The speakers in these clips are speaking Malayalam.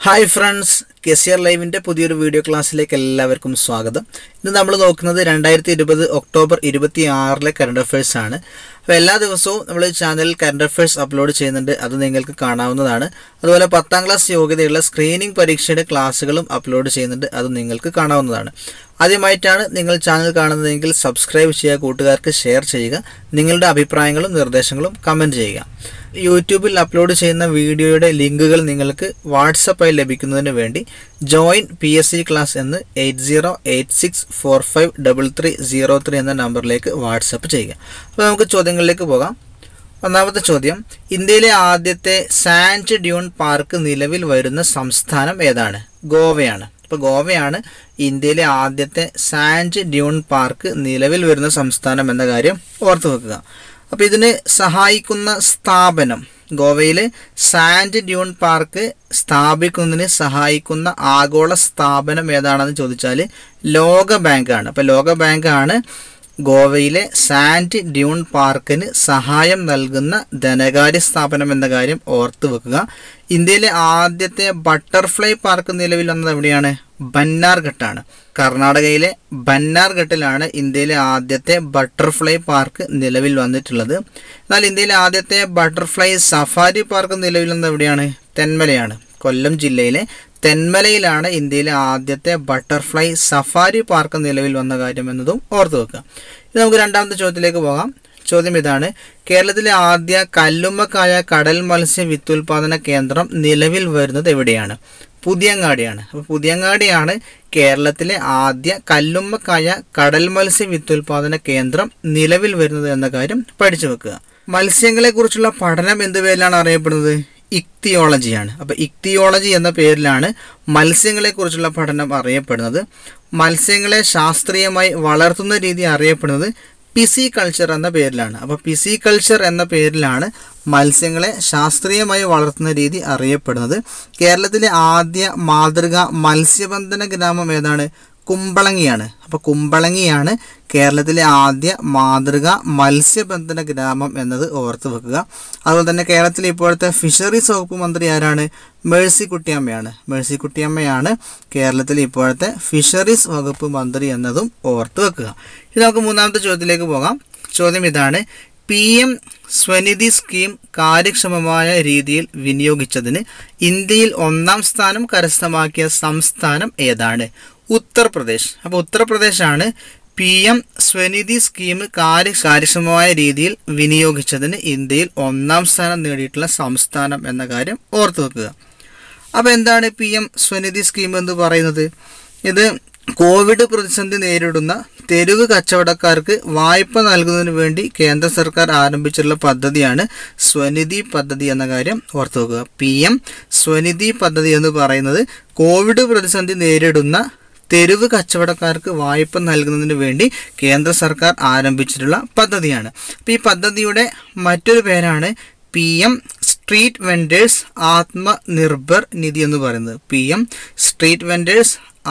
ഹായ് ഫ്രണ്ട്സ് കെസിയർ ലൈവിൻ്റെ പുതിയൊരു വീഡിയോ ക്ലാസ്സിലേക്ക് എല്ലാവർക്കും സ്വാഗതം ഇന്ന് നമ്മൾ നോക്കുന്നത് രണ്ടായിരത്തി ഇരുപത് ഒക്ടോബർ ഇരുപത്തി ആറിലെ കറണ്ട് അഫയേഴ്സ് ആണ് അപ്പോൾ എല്ലാ ദിവസവും നമ്മൾ ചാനലിൽ കറണ്ട് അഫയേഴ്സ് അപ്ലോഡ് ചെയ്യുന്നുണ്ട് അത് നിങ്ങൾക്ക് കാണാവുന്നതാണ് അതുപോലെ പത്താം ക്ലാസ് യോഗ്യതയുള്ള സ്ക്രീനിംഗ് പരീക്ഷയുടെ ക്ലാസ്സുകളും അപ്ലോഡ് ചെയ്യുന്നുണ്ട് അത് നിങ്ങൾക്ക് കാണാവുന്നതാണ് ആദ്യമായിട്ടാണ് നിങ്ങൾ ചാനൽ കാണുന്നതെങ്കിൽ സബ്സ്ക്രൈബ് ചെയ്യുക കൂട്ടുകാർക്ക് ഷെയർ ചെയ്യുക നിങ്ങളുടെ അഭിപ്രായങ്ങളും നിർദ്ദേശങ്ങളും കമൻറ്റ് ചെയ്യുക യൂട്യൂബിൽ അപ്ലോഡ് ചെയ്യുന്ന വീഡിയോയുടെ ലിങ്കുകൾ നിങ്ങൾക്ക് വാട്സപ്പായി ലഭിക്കുന്നതിന് വേണ്ടി join P S C class എന്ന് eight zero eight six four five double three zero three എന്ന നമ്പറിലേക്ക് വാട്സപ്പ് ചെയ്യുക അപ്പോൾ നമുക്ക് ചോദ്യങ്ങളിലേക്ക് പോകാം ഒന്നാമത്തെ ചോദ്യം ഇന്ത്യയിലെ ആദ്യത്തെ സാൻഡ് ഡ്യൂൺ പാർക്ക് നിലവിൽ വരുന്ന സംസ്ഥാനം ഏതാണ് ഗോവയാണ് അപ്പോൾ ഗോവയാണ് ഇന്ത്യയിലെ ആദ്യത്തെ സാൻഡ് ഡ്യൂൺ പാർക്ക് നിലവിൽ വരുന്ന സംസ്ഥാനം എന്ന കാര്യം ഓർത്തു വെക്കുക അപ്പോൾ ഇതിന് സഹായിക്കുന്ന സ്ഥാപനം ഗോവയിലെ സാൻഡ് ഡ്യൂൺ പാർക്ക് സ്ഥാപിക്കുന്നതിന് സഹായിക്കുന്ന ആഗോള സ്ഥാപനം ഏതാണെന്ന് ചോദിച്ചാൽ ലോക ബാങ്കാണ് അപ്പോൾ ലോക ബാങ്കാണ് ഗോവയിലെ സാൻഡ് ഡ്യൂൺ പാർക്കിന് സഹായം നൽകുന്ന ധനകാര്യ സ്ഥാപനം എന്ന കാര്യം ഓർത്തു വെക്കുക ഇന്ത്യയിലെ ആദ്യത്തെ ബട്ടർഫ്ലൈ പാർക്ക് നിലവിൽ വന്നത് എവിടെയാണ് ബന്നാർഘട്ടാണ് കർണാടകയിലെ ബന്നാർഘട്ടിലാണ് ഇന്ത്യയിലെ ആദ്യത്തെ ബട്ടർഫ്ലൈ പാർക്ക് നിലവിൽ വന്നിട്ടുള്ളത് എന്നാൽ ഇന്ത്യയിലെ ആദ്യത്തെ ബട്ടർഫ്ലൈ സഫാരി പാർക്ക് നിലവിൽ വന്നത് എവിടെയാണ് തെന്മലയാണ് കൊല്ലം ജില്ലയിലെ തെന്മലയിലാണ് ഇന്ത്യയിലെ ആദ്യത്തെ ബട്ടർഫ്ലൈ സഫാരി പാർക്ക് നിലവിൽ വന്ന കാര്യം എന്നതും ഓർത്തു വെക്കുക ഇത് നമുക്ക് രണ്ടാമത്തെ ചോദ്യത്തിലേക്ക് പോകാം ചോദ്യം ഇതാണ് കേരളത്തിലെ ആദ്യ കല്ലുമ്മക്കായ കടൽ മത്സ്യ വിത്തുൽപാദന കേന്ദ്രം നിലവിൽ വരുന്നത് എവിടെയാണ് പുതിയങ്ങാടിയാണ് അപ്പോൾ പുതിയങ്ങാടിയാണ് കേരളത്തിലെ ആദ്യ കല്ലുമ്മക്കായ കടൽ മത്സ്യ വിത്തുൽപാദന കേന്ദ്രം നിലവിൽ വരുന്നത് എന്ന കാര്യം പഠിച്ചു വെക്കുക മത്സ്യങ്ങളെക്കുറിച്ചുള്ള പഠനം എന്ത് പേരിലാണ് അറിയപ്പെടുന്നത് ഇക്തിയോളജിയാണ് അപ്പോൾ ഇക്തിയോളജി എന്ന പേരിലാണ് മത്സ്യങ്ങളെക്കുറിച്ചുള്ള പഠനം അറിയപ്പെടുന്നത് മത്സ്യങ്ങളെ ശാസ്ത്രീയമായി വളർത്തുന്ന രീതി അറിയപ്പെടുന്നത് പിസി കൾച്ചർ എന്ന പേരിലാണ് അപ്പോൾ പിസി കൾച്ചർ എന്ന പേരിലാണ് മത്സ്യങ്ങളെ ശാസ്ത്രീയമായി വളർത്തുന്ന രീതി അറിയപ്പെടുന്നത് കേരളത്തിലെ ആദ്യ മാതൃക മത്സ്യബന്ധന ഗ്രാമം ഏതാണ് കുമ്പളങ്ങിയാണ് അപ്പോൾ കുമ്പളങ്ങിയാണ് കേരളത്തിലെ ആദ്യ മാതൃക മത്സ്യബന്ധന ഗ്രാമം എന്നത് ഓർത്തു വെക്കുക അതുപോലെ തന്നെ കേരളത്തിലെ ഇപ്പോഴത്തെ ഫിഷറീസ് വകുപ്പ് മന്ത്രി ആരാണ് മേഴ്സിക്കുട്ടിയമ്മയാണ് മേഴ്സിക്കുട്ടിയമ്മയാണ് കേരളത്തിലെ ഇപ്പോഴത്തെ ഫിഷറീസ് വകുപ്പ് മന്ത്രി എന്നതും ഓർത്തു വെക്കുക ഇനി നമുക്ക് മൂന്നാമത്തെ ചോദ്യത്തിലേക്ക് പോകാം ചോദ്യം ഇതാണ് പി എം സ്വനിധി സ്കീം കാര്യക്ഷമമായ രീതിയിൽ വിനിയോഗിച്ചതിന് ഇന്ത്യയിൽ ഒന്നാം സ്ഥാനം കരസ്ഥമാക്കിയ സംസ്ഥാനം ഏതാണ് ഉത്തർപ്രദേശ് അപ്പോൾ ഉത്തർപ്രദേശാണ് പി എം സ്വനിധി സ്കീം കാര്യ കാര്യക്ഷമമായ രീതിയിൽ വിനിയോഗിച്ചതിന് ഇന്ത്യയിൽ ഒന്നാം സ്ഥാനം നേടിയിട്ടുള്ള സംസ്ഥാനം എന്ന കാര്യം ഓർത്തു വെക്കുക അപ്പോൾ എന്താണ് പി എം സ്വനിധി സ്കീം എന്ന് പറയുന്നത് ഇത് കോവിഡ് പ്രതിസന്ധി നേരിടുന്ന തെരുവ് കച്ചവടക്കാർക്ക് വായ്പ നൽകുന്നതിന് വേണ്ടി കേന്ദ്ര സർക്കാർ ആരംഭിച്ചിട്ടുള്ള പദ്ധതിയാണ് സ്വനിധി പദ്ധതി എന്ന കാര്യം ഓർത്തു വെക്കുക പി എം സ്വനിധി പദ്ധതി എന്ന് പറയുന്നത് കോവിഡ് പ്രതിസന്ധി നേരിടുന്ന തെരുവ് കച്ചവടക്കാർക്ക് വായ്പ നൽകുന്നതിന് വേണ്ടി കേന്ദ്ര സർക്കാർ ആരംഭിച്ചിട്ടുള്ള പദ്ധതിയാണ് അപ്പോൾ ഈ പദ്ധതിയുടെ മറ്റൊരു പേരാണ് P M street vendors Atmanirbhar Nidhi എന്ന് പറയുന്നത് P M street vendors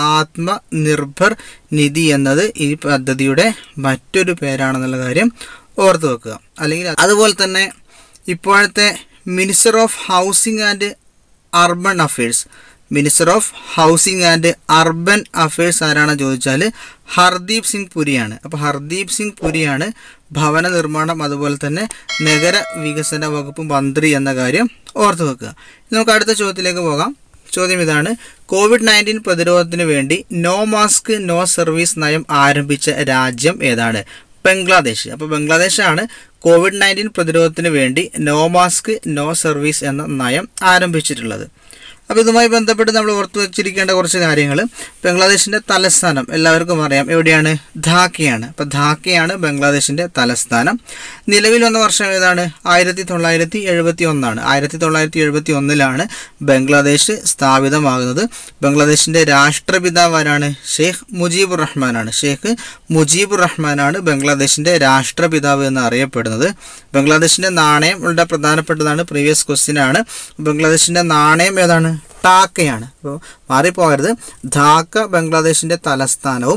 Atmanirbhar Nidhi എന്നത് ഈ പദ്ധതിയുടെ മറ്റൊരു പേരാണെന്നുള്ള കാര്യം ഓർത്തു വെക്കുക അല്ലെങ്കിൽ അതുപോലെ തന്നെ ഇപ്പോഴത്തെ minister of housing and urban affairs minister of housing and urban affairs ആരാണെന്ന് ചോദിച്ചാൽ ഹർദീപ് സിംഗ് പുരിയാണ് അപ്പോൾ ഹർദീപ് സിംഗ് പുരിയാണ് ഭവന നിർമ്മാണം അതുപോലെ തന്നെ നഗര വികസന വകുപ്പ് മന്ത്രി എന്ന കാര്യം ഓർത്തു വെക്കുക നമുക്ക് അടുത്ത ചോദ്യത്തിലേക്ക് പോകാം ചോദ്യം ഇതാണ് കോവിഡ് നയൻറ്റീൻ പ്രതിരോധത്തിന് വേണ്ടി നോ മാസ്ക് നോ സർവീസ് നയം ആരംഭിച്ച രാജ്യം ഏതാണ് ബംഗ്ലാദേശ് അപ്പോൾ ബംഗ്ലാദേശാണ് കോവിഡ് നയൻറ്റീൻ പ്രതിരോധത്തിന് വേണ്ടി നോ മാസ്ക് നോ സർവീസ് എന്ന നയം ആരംഭിച്ചിട്ടുള്ളത് അപ്പോൾ ഇതുമായി ബന്ധപ്പെട്ട് നമ്മൾ ഓർത്തു വച്ചിരിക്കേണ്ട കുറച്ച് കാര്യങ്ങൾ ബംഗ്ലാദേശിൻ്റെ തലസ്ഥാനം എല്ലാവർക്കും അറിയാം എവിടെയാണ് ധാക്കയാണ് അപ്പോൾ ധാക്കയാണ് ബംഗ്ലാദേശിൻ്റെ തലസ്ഥാനം നിലവിൽ വന്ന വർഷം ഏതാണ് ആയിരത്തി തൊള്ളായിരത്തി എഴുപത്തി ഒന്നാണ് ആയിരത്തി തൊള്ളായിരത്തി എഴുപത്തി ഒന്നിലാണ് ബംഗ്ലാദേശ് സ്ഥാപിതമാകുന്നത് ബംഗ്ലാദേശിൻ്റെ രാഷ്ട്രപിതാവ് ആരാണ് ഷെയ്ഖ് മുജീബുർ റഹ്മാനാണ് ഷെയ്ഖ് മുജീബുർ റഹ്മാനാണ് ബംഗ്ലാദേശിൻ്റെ രാഷ്ട്രപിതാവ് എന്ന് അറിയപ്പെടുന്നത് ബംഗ്ലാദേശിൻ്റെ നാണയം വളരെ പ്രധാനപ്പെട്ടതാണ് പ്രീവിയസ് ക്വസ്റ്റ്യൻ ആണ് ബംഗ്ലാദേശിൻ്റെ നാണയം ഏതാണ് ടാക്കയാണ് അപ്പോൾ മാറിപ്പോകരുത് ധാക്ക ബംഗ്ലാദേശിൻ്റെ തലസ്ഥാനവും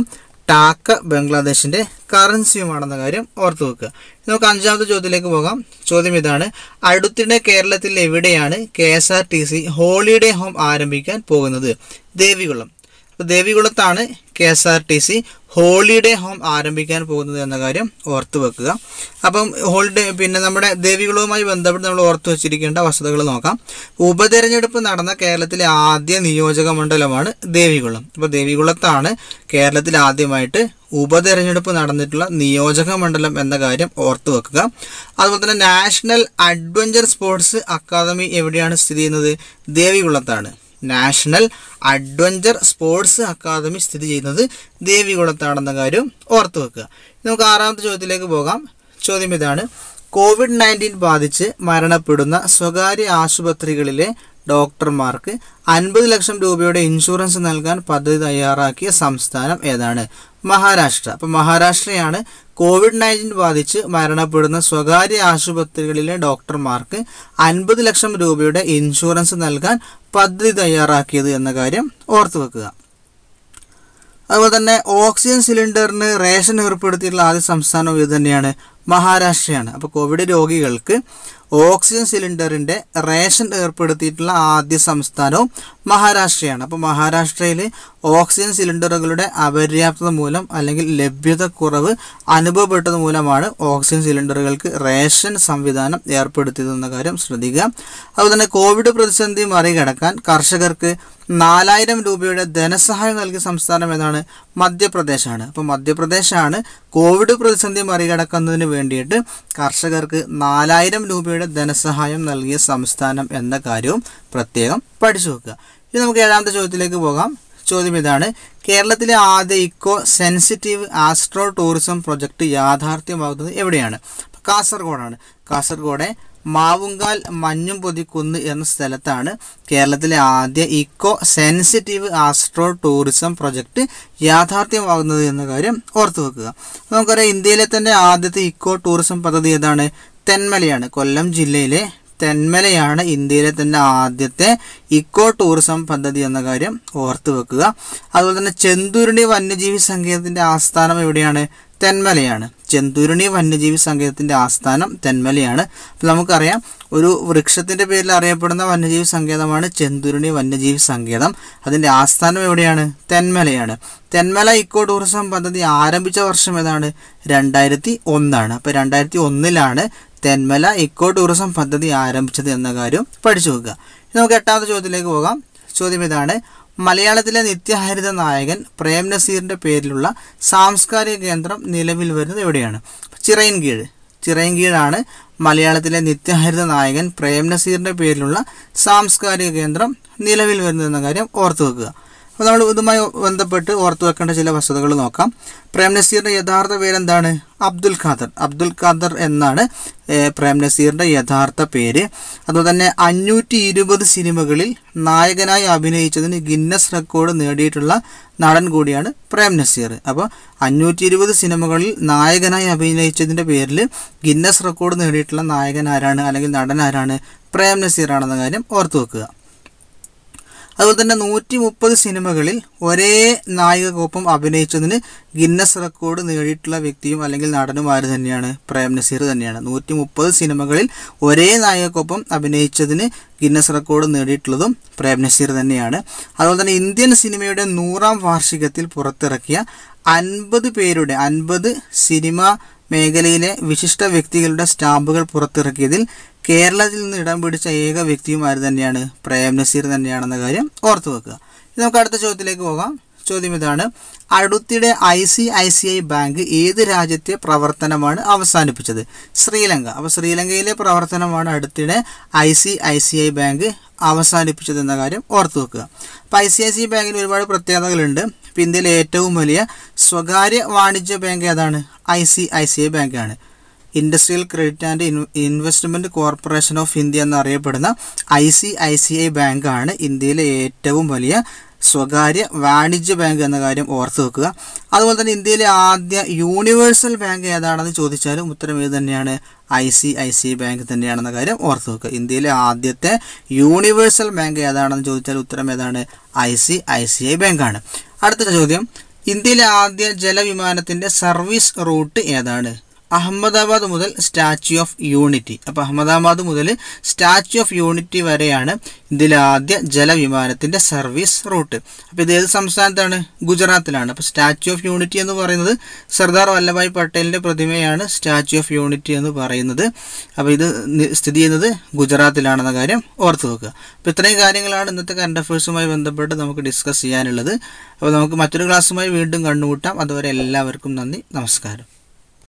ടാക്ക ബംഗ്ലാദേശിൻ്റെ കറൻസിയുമാണെന്ന കാര്യം ഓർത്തു വെക്കുക നമുക്ക് അഞ്ചാമത്തെ ചോദ്യത്തിലേക്ക് പോകാം ചോദ്യം ഇതാണ് അടുത്തിടെ കേരളത്തിൽ എവിടെയാണ് K S R T C holiday home ആരംഭിക്കാൻ പോകുന്നത് ദേവികുളം അപ്പോൾ ദേവികുളത്താണ് K S R T C holiday home ആരംഭിക്കാൻ പോകുന്നത് എന്ന കാര്യം ഓർത്തു വെക്കുക അപ്പം ഹോളിഡേ പിന്നെ നമ്മുടെ ദേവികുളവുമായി ബന്ധപ്പെട്ട് നമ്മൾ ഓർത്തു വെച്ചിരിക്കേണ്ട വസ്തുതകൾ നോക്കാം ഉപതെരഞ്ഞെടുപ്പ് നടന്ന കേരളത്തിലെ ആദ്യ നിയോജക മണ്ഡലമാണ് ദേവികുളം അപ്പോൾ ദേവികുളത്താണ് കേരളത്തിൽ ആദ്യമായിട്ട് ഉപതെരഞ്ഞെടുപ്പ് നടന്നിട്ടുള്ള നിയോജക മണ്ഡലം എന്ന കാര്യം ഓർത്തു വെക്കുക അതുപോലെ തന്നെ നാഷണൽ അഡ്വഞ്ചർ സ്പോർട്സ് അക്കാദമി എവിടെയാണ് സ്ഥിതി ചെയ്യുന്നത് ദേവികുളത്താണ് നാഷണൽ അഡ്വഞ്ചർ സ്പോർട്സ് അക്കാദമി സ്ഥിതി ചെയ്യുന്നത് ദേവികുളത്താണെന്ന കാര്യം ഓർത്തു വെക്കുക നമുക്ക് ആറാമത്തെ ചോദ്യത്തിലേക്ക് പോകാം ചോദ്യം ഇതാണ് കോവിഡ് നയൻറ്റീൻ ബാധിച്ച് മരണപ്പെടുന്ന സ്വകാര്യ ആശുപത്രികളിലെ ഡോക്ടർമാർക്ക് അൻപത് ലക്ഷം രൂപയുടെ ഇൻഷുറൻസ് നൽകാൻ പദ്ധതി തയ്യാറാക്കിയ സംസ്ഥാനം ഏതാണ് മഹാരാഷ്ട്ര അപ്പോൾ മഹാരാഷ്ട്രയാണ് കോവിഡ് നയൻറ്റീൻ ബാധിച്ച് മരണപ്പെടുന്ന സ്വകാര്യ ആശുപത്രികളിലെ ഡോക്ടർമാർക്ക് അൻപത് ലക്ഷം രൂപയുടെ ഇൻഷുറൻസ് നൽകാൻ പദ്ധതി തയ്യാറാക്കിയത് എന്ന കാര്യം ഓർത്തു വെക്കുക അതുപോലെ തന്നെ ഓക്സിജൻ സിലിണ്ടറിന് റേഷൻ ഏർപ്പെടുത്തിയിട്ടുള്ള ആദ്യ സംസ്ഥാനം ഇത് തന്നെയാണ് മഹാരാഷ്ട്രയാണ് അപ്പോൾ കോവിഡ് രോഗികൾക്ക് ഓക്സിജൻ സിലിണ്ടറിൻ്റെ റേഷൻ ഏർപ്പെടുത്തിയിട്ടുള്ള ആദ്യ സംസ്ഥാനവും മഹാരാഷ്ട്രയാണ് അപ്പോൾ മഹാരാഷ്ട്രയിൽ ഓക്സിജൻ സിലിണ്ടറുകളുടെ അപര്യാപ്തത മൂലം അല്ലെങ്കിൽ ലഭ്യത കുറവ് അനുഭവപ്പെട്ടത് മൂലമാണ് ഓക്സിജൻ സിലിണ്ടറുകൾക്ക് റേഷൻ സംവിധാനം ഏർപ്പെടുത്തിയതെന്ന കാര്യം ശ്രദ്ധിക്കുക അതുപോലെ തന്നെ കോവിഡ് പ്രതിസന്ധി മറികടക്കാൻ കർഷകർക്ക് നാലായിരം രൂപയുടെ ധനസഹായം നൽകിയ സംസ്ഥാനം ഏതാണ് മധ്യപ്രദേശാണ് അപ്പോൾ മധ്യപ്രദേശാണ് കോവിഡ് പ്രതിസന്ധി മറികടക്കുന്നതിന് വേണ്ടിയിട്ട് കർഷകർക്ക് നാലായിരം രൂപയുടെ ധനസഹായം നൽകിയ സംസ്ഥാനം എന്ന കാര്യവും പ്രത്യേകം പഠിച്ചു വെക്കുക ഇനി നമുക്ക് ഏഴാമത്തെ ചോദ്യത്തിലേക്ക് പോകാം ചോദ്യം ഇതാണ് കേരളത്തിലെ ആദ്യ eco sensitive astro tourism project യാഥാർത്ഥ്യമാകുന്നത് എവിടെയാണ് കാസർഗോഡാണ് കാസർഗോഡെ മാവുങ്കാൽ മഞ്ഞും പൊതിക്കുന്ന് എന്ന സ്ഥലത്താണ് കേരളത്തിലെ ആദ്യ eco sensitive astro tourism project യാഥാർത്ഥ്യമാകുന്നത് എന്ന കാര്യം ഓർത്തു വെക്കുക നമുക്കറിയാം ഇന്ത്യയിലെ തന്നെ ആദ്യത്തെ ഇക്കോ ടൂറിസം പദ്ധതി ഏതാണ് തെന്മലയാണ് കൊല്ലം ജില്ലയിലെ തെന്മലയാണ് ഇന്ത്യയിലെ തന്നെ ആദ്യത്തെ ഇക്കോ ടൂറിസം പദ്ധതി എന്ന കാര്യം ഓർത്തു വെക്കുക അതുപോലെ തന്നെ ചെന്തുരുണി വന്യജീവി സങ്കേതത്തിൻ്റെ ആസ്ഥാനം എവിടെയാണ് തെന്മലയാണ് ചെന്തുരുണി വന്യജീവി സങ്കേതത്തിൻ്റെ ആസ്ഥാനം തെന്മലയാണ് അപ്പോൾ നമുക്കറിയാം ഒരു വൃക്ഷത്തിൻ്റെ പേരിൽ അറിയപ്പെടുന്ന വന്യജീവി സങ്കേതമാണ് ചെന്തുരുണി വന്യജീവി സങ്കേതം അതിൻ്റെ ആസ്ഥാനം എവിടെയാണ് തെന്മലയാണ് തെന്മല ഇക്കോ ടൂറിസം പദ്ധതി ആരംഭിച്ച വർഷം ഏതാണ് രണ്ടായിരത്തി ഒന്നാണ് അപ്പോൾ രണ്ടായിരത്തി ഒന്നിലാണ് തെന്മല ഇക്കോ ടൂറിസം പദ്ധതി ആരംഭിച്ചത് എന്ന കാര്യം പഠിച്ചു വെക്കുക ഇനി നമുക്ക് എട്ടാമത്തെ ചോദ്യത്തിലേക്ക് പോകാം ചോദ്യം ഇതാണ് മലയാളത്തിലെ നിത്യഹരിത നായകൻ പ്രേം നസീറിൻ്റെ പേരിലുള്ള സാംസ്കാരിക കേന്ദ്രം നിലവിൽ വരുന്നത് എവിടെയാണ് ചിറയൻകീഴ് ചിറയൻകീഴാണ് മലയാളത്തിലെ നിത്യഹരിത നായകൻ പ്രേം നസീറിൻ്റെ പേരിലുള്ള സാംസ്കാരിക കേന്ദ്രം നിലവിൽ വരുന്നതെന്ന കാര്യം ഓർത്തു വെക്കുക അപ്പോൾ നമ്മൾ ഇതുമായി ബന്ധപ്പെട്ട് ഓർത്തു വെക്കേണ്ട ചില വസ്തുതകൾ നോക്കാം പ്രേം നസീറിൻ്റെ യഥാർത്ഥ പേരെന്താണ് അബ്ദുൽ ഖാദർ അബ്ദുൽ ഖാദർ എന്നാണ് ഏഹ്, പ്രേം നസീറിൻ്റെ യഥാർത്ഥ പേര് അതുപോലെ തന്നെ അഞ്ഞൂറ്റി ഇരുപത് സിനിമകളിൽ നായകനായി അഭിനയിച്ചതിന് ഗിന്നസ് റെക്കോർഡ് നേടിയിട്ടുള്ള നടൻ കൂടിയാണ് പ്രേം നസീർ അപ്പോൾ അഞ്ഞൂറ്റി ഇരുപത് സിനിമകളിൽ നായകനായി അഭിനയിച്ചതിൻ്റെ പേരിൽ ഗിന്നസ് റെക്കോർഡ് നേടിയിട്ടുള്ള നായകൻ ആരാണ് അല്ലെങ്കിൽ നടൻ ആരാണ് പ്രേം നസീർ ആണെന്ന കാര്യം ഓർത്തു വെക്കുക അതുപോലെ തന്നെ നൂറ്റി മുപ്പത് സിനിമകളിൽ ഒരേ നായികക്കൊപ്പം അഭിനയിച്ചതിന് ഗിന്നസ് റെക്കോർഡ് നേടിയിട്ടുള്ള വ്യക്തിയും അല്ലെങ്കിൽ നടനും ആര് തന്നെയാണ് പ്രേം നസീർ തന്നെയാണ് നൂറ്റി മുപ്പത് സിനിമകളിൽ ഒരേ നായികക്കൊപ്പം അഭിനയിച്ചതിന് ഗിന്നസ് റെക്കോർഡ് നേടിയിട്ടുള്ളതും പ്രേം നസീർ തന്നെയാണ് അതുപോലെ തന്നെ ഇന്ത്യൻ സിനിമയുടെ നൂറാം വാർഷികത്തിൽ പുറത്തിറക്കിയ അൻപത് പേരുടെ അൻപത് സിനിമ മേഖലയിലെ വിശിഷ്ട വ്യക്തികളുടെ സ്റ്റാമ്പുകൾ പുറത്തിറക്കിയതിൽ കേരളത്തിൽ നിന്ന് ഇടം പിടിച്ച ഏക വ്യക്തിയും ആര് തന്നെയാണ് പ്രേം നസീർ തന്നെയാണെന്ന കാര്യം ഓർത്തു വെക്കുക ഇനി നമുക്ക് അടുത്ത ചോദ്യത്തിലേക്ക് പോകാം ചോദ്യം ഇതാണ് അടുത്തിടെ I C I C I bank ഏത് രാജ്യത്തെ പ്രവർത്തനമാണ് അവസാനിപ്പിച്ചത് ശ്രീലങ്ക അപ്പോൾ ശ്രീലങ്കയിലെ പ്രവർത്തനമാണ് അടുത്തിടെ I C I C I bank അവസാനിപ്പിച്ചത് എന്ന കാര്യം ഓർത്തു വെക്കുക അപ്പോൾ I C I C I ബാങ്കിന് ഒരുപാട് പ്രത്യേകതകളുണ്ട് ഇപ്പോൾ ഇന്ത്യയിലെ ഏറ്റവും വലിയ സ്വകാര്യ വാണിജ്യ ബാങ്ക് ഏതാണ് I C I C I ബാങ്കാണ് industrial credit and investment corporation of India എന്നറിയപ്പെടുന്ന I C I C I ബാങ്കാണ് ഇന്ത്യയിലെ ഏറ്റവും വലിയ സ്വകാര്യ വാണിജ്യ ബാങ്ക് എന്ന കാര്യം ഓർത്തു വെക്കുക അതുപോലെ തന്നെ ഇന്ത്യയിലെ ആദ്യ യൂണിവേഴ്സൽ ബാങ്ക് ഏതാണെന്ന് ചോദിച്ചാലും ഉത്തരം ഏത് തന്നെയാണ് I C I C bank തന്നെയാണെന്ന കാര്യം ഓർത്തു വെക്കുക ഇന്ത്യയിലെ ആദ്യത്തെ യൂണിവേഴ്സൽ ബാങ്ക് ഏതാണെന്ന് ചോദിച്ചാൽ ഉത്തരം ഏതാണ് I C I C I ബാങ്കാണ് അടുത്ത ചോദ്യം ഇന്ത്യയിലെ ആദ്യ ജലവിമാനത്തിൻ്റെ സർവീസ് റൂട്ട് ഏതാണ് അഹമ്മദാബാദ് മുതൽ സ്റ്റാച്യു ഓഫ് യൂണിറ്റി അപ്പോൾ അഹമ്മദാബാദ് മുതൽ സ്റ്റാച്യു ഓഫ് യൂണിറ്റി വരെയാണ് ഇന്ത്യയിലെ ആദ്യ ജലവിമാനത്തിൻ്റെ സർവീസ് റൂട്ട് അപ്പോൾ ഇത് ഏത് സംസ്ഥാനത്താണ് ഗുജറാത്തിലാണ് അപ്പോൾ സ്റ്റാച്യു ഓഫ് യൂണിറ്റി എന്ന് പറയുന്നത് സർദാർ വല്ലഭായ് പട്ടേലിൻ്റെ പ്രതിമയാണ് സ്റ്റാച്യു ഓഫ് യൂണിറ്റി എന്ന് പറയുന്നത് അപ്പോൾ ഇത് നി- സ്ഥിതി ചെയ്യുന്നത് ഗുജറാത്തിലാണെന്ന കാര്യം ഓർത്ത് വെക്കുക അപ്പോൾ ഇത്രയും കാര്യങ്ങളാണ് ഇന്നത്തെ കറണ്ട് അഫയേഴ്സുമായി ബന്ധപ്പെട്ട് നമുക്ക് ഡിസ്കസ് ചെയ്യാനുള്ളത് അപ്പോൾ നമുക്ക് മറ്റൊരു ക്ലാസ്സുമായി വീണ്ടും കണ്ടുമുട്ടാം അതുവരെ എല്ലാവർക്കും നന്ദി നമസ്കാരം